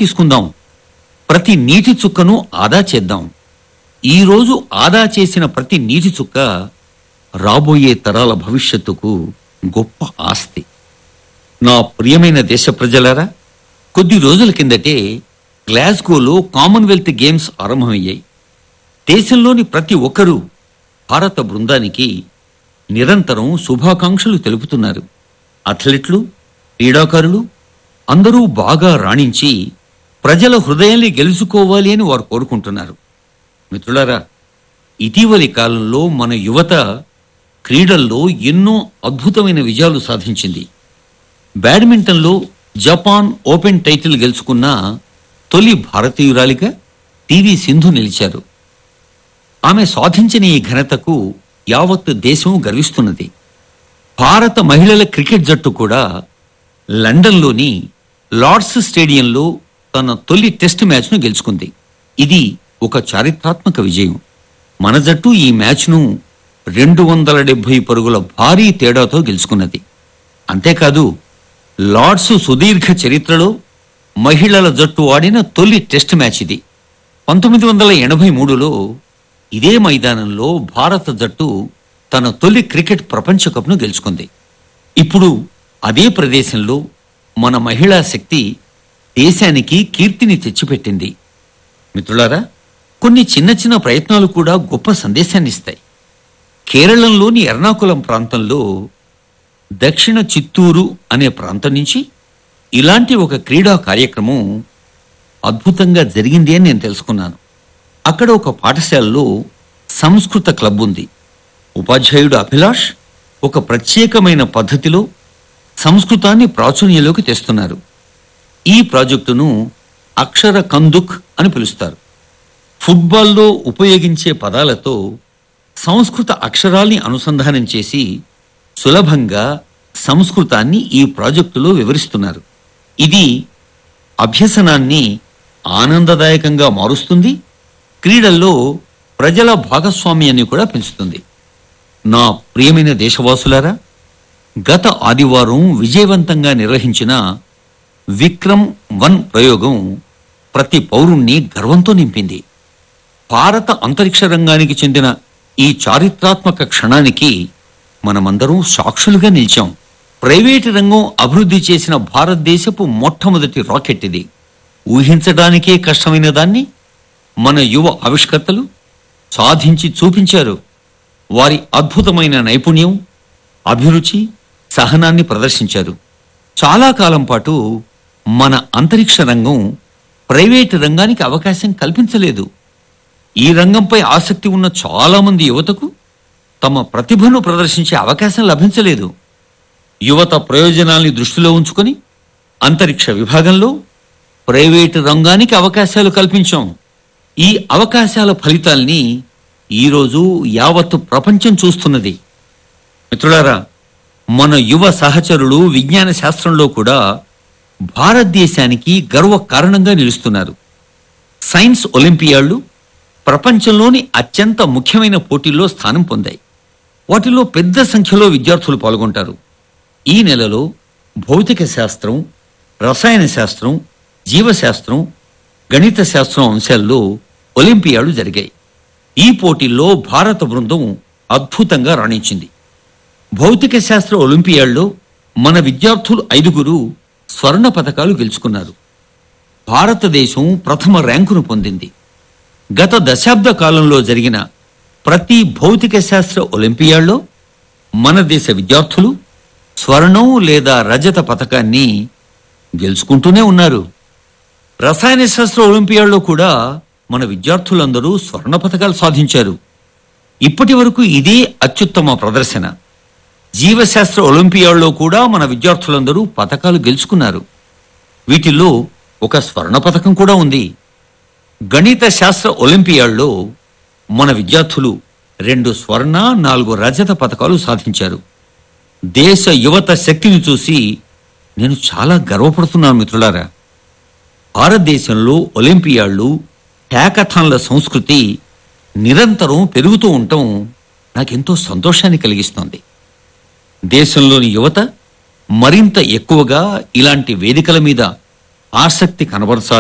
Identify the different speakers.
Speaker 1: తీసుకుందాం ప్రతి నీటి చుక్కను ఆదా చేద్దాం ఈ రోజు ఆదా చేసిన ప్రతి నీటి చుక్క రాబోయే తరాల భవిష్యత్తుకు గొప్ప ఆస్తి నా ప్రియమైన దేశ ప్రజలారా కొద్ది రోజుల కిందటే గ్లాస్గోలో కామన్వెల్త్ గేమ్స్ ఆరంభమయ్యాయి దేశంలోని ప్రతి ఒక్కరూ భారత బృందానికి నిరంతరం శుభాకాంక్షలు తెలుపుతున్నారు అథ్లెట్లు క్రీడాకారులు అందరూ బాగా రాణించి ప్రజల హృదయాల్ని గెలుచుకోవాలి అని వారు కోరుకుంటున్నారు మిత్రులారా ఇటీవలి కాలంలో మన యువత క్రీడల్లో ఎన్నో అద్భుతమైన విజయాలు సాధించింది బ్యాడ్మింటన్లో జపాన్ ఓపెన్ టైటిల్ గెలుచుకున్న తొలి భారతీయురాలిగా టీవీ సింధు నిలిచారు ఆమె సాధించిన ఈ ఘనతకు యావత్ దేశం గర్విస్తున్నది భారత మహిళల క్రికెట్ జట్టు కూడా లండన్లోని లార్డ్స్ స్టేడియంలో తన తొలి టెస్ట్ మ్యాచ్ను గెలుచుకుంది ఇది ఒక చారిత్రాత్మక విజయం మన జట్టు ఈ మ్యాచ్ను రెండు వందల డెబ్బై పరుగుల భారీ తేడాతో గెలుచుకున్నది అంతేకాదు లార్డ్స్ సుదీర్ఘ చరిత్రలో మహిళల జట్టు ఆడిన తొలి టెస్ట్ మ్యాచ్ ఇది పంతొమ్మిది వందల ఎనభై మూడులో ఇదే మైదానంలో భారత జట్టు తన తొలి క్రికెట్ ప్రపంచ కప్ను గెలుచుకుంది ఇప్పుడు అదే ప్రదేశంలో మన మహిళా శక్తి దేశానికి కీర్తిని తెచ్చిపెట్టింది మిత్రులారా కొన్ని చిన్న చిన్న ప్రయత్నాలు కూడా గొప్ప సందేశాన్ని ఇస్తాయి కేరళంలోని ఎర్నాకుళం ప్రాంతంలో దక్షిణ చిత్తూరు అనే ప్రాంతం నుంచి ఇలాంటి ఒక క్రీడా కార్యక్రమం అద్భుతంగా జరిగింది అని నేను తెలుసుకున్నాను అక్కడ ఒక పాఠశాలలో సంస్కృత క్లబ్ ఉంది ఉపాధ్యాయుడు అభిలాష్ ఒక ప్రత్యేకమైన పద్ధతిలో సంస్కృతాన్ని ప్రాచుర్యంలోకి తెస్తున్నారు ఈ ప్రాజెక్టును అక్షర కందుక్ అని పిలుస్తారు ఫుట్బాల్లో ఉపయోగించే పదాలతో సంస్కృత అక్షరాల్ని అనుసంధానం చేసి సులభంగా సంస్కృతాన్ని ఈ ప్రాజెక్టులో వివరిస్తున్నారు ఇది అభ్యసనాన్ని ఆనందదాయకంగా మారుస్తుంది క్రీడల్లో ప్రజల భాగస్వామ్యాన్ని కూడా పెంచుతుంది నా ప్రియమైన దేశవాసులారా గత ఆదివారం విజయవంతంగా నిర్వహించిన విక్రమ్ వన్ ప్రయోగం ప్రతి పౌరుణ్ణి గర్వంతో నింపింది భారత అంతరిక్ష రంగానికి చెందిన ఈ చారిత్రాత్మక క్షణానికి మనమందరం సాక్షులుగా నిలిచాం ప్రైవేటు రంగం అభివృద్ధి చేసిన భారతదేశపు మొట్టమొదటి రాకెట్ ఇది ఊహించడానికే కష్టమైన దాన్ని మన యువ ఆవిష్కర్తలు సాధించి చూపించారు వారి అద్భుతమైన నైపుణ్యం అభిరుచి సహనాన్ని ప్రదర్శించారు చాలా కాలం పాటు మన అంతరిక్ష రంగం ప్రైవేటు రంగానికి అవకాశం కల్పించలేదు ఈ రంగంపై ఆసక్తి ఉన్న చాలా మంది యువతకు తమ ప్రతిభను ప్రదర్శించే అవకాశం లభించలేదు యువత ప్రయోజనాల్ని దృష్టిలో ఉంచుకొని అంతరిక్ష విభాగంలో ప్రైవేటు రంగానికి అవకాశాలు కల్పించాం ఈ అవకాశాల ఫలితాల్ని ఈరోజు యావత్తు ప్రపంచం చూస్తున్నది మిత్రులారా మన యువ సహచరులు విజ్ఞాన శాస్త్రంలో కూడా భారతదేశానికి గర్వ కారణంగా నిలుస్తున్నారు సైన్స్ ఒలింపియాడ్లు ప్రపంచంలోని అత్యంత ముఖ్యమైన పోటీల్లో స్థానం పొందాయి వాటిలో పెద్ద సంఖ్యలో విద్యార్థులు పాల్గొంటారు ఈ నెలలో భౌతిక శాస్త్రం రసాయన శాస్త్రం జీవశాస్త్రం గణిత శాస్త్రం అంశాల్లో ఒలింపియాడ్లు జరిగాయి ఈ పోటీల్లో భారత బృందం అద్భుతంగా రాణించింది భౌతిక శాస్త్ర ఒలింపియాడ్లో మన విద్యార్థులు ఐదుగురు స్వర్ణ పథకాలు గెలుచుకున్నారు భారతదేశం ప్రథమ ర్యాంకును పొందింది గత దశాబ్ద కాలంలో జరిగిన ప్రతి భౌతిక శాస్త్ర ఒలింపియాడ్లో మన దేశ విద్యార్థులు స్వర్ణం లేదా రజత పథకాన్ని గెలుచుకుంటూనే ఉన్నారు రసాయన శాస్త్ర ఒలింపియాడ్లో కూడా మన విద్యార్థులందరూ స్వర్ణ పథకాలు సాధించారు ఇప్పటి వరకు ఇదే అత్యుత్తమ ప్రదర్శన జీవశాస్త్ర ఒలింపియాడ్లో కూడా మన విద్యార్థులందరూ పథకాలు గెలుచుకున్నారు వీటిల్లో ఒక స్వర్ణ పథకం కూడా ఉంది గణిత శాస్త్ర ఒలింపియాడ్లో మన విద్యార్థులు రెండు స్వర్ణ నాలుగు రజత పథకాలు సాధించారు దేశ యువత శక్తిని చూసి నేను చాలా గర్వపడుతున్నాను మిత్రులారా భారతదేశంలో ఒలింపియాడ్లు హ్యాకథాన్ల సంస్కృతి నిరంతరం పెరుగుతూ ఉండటం నాకెంతో సంతోషాన్ని కలిగిస్తోంది దేశంలోని యువత మరింత ఎక్కువగా ఇలాంటి వేదికల మీద ఆసక్తి కనబరచాలి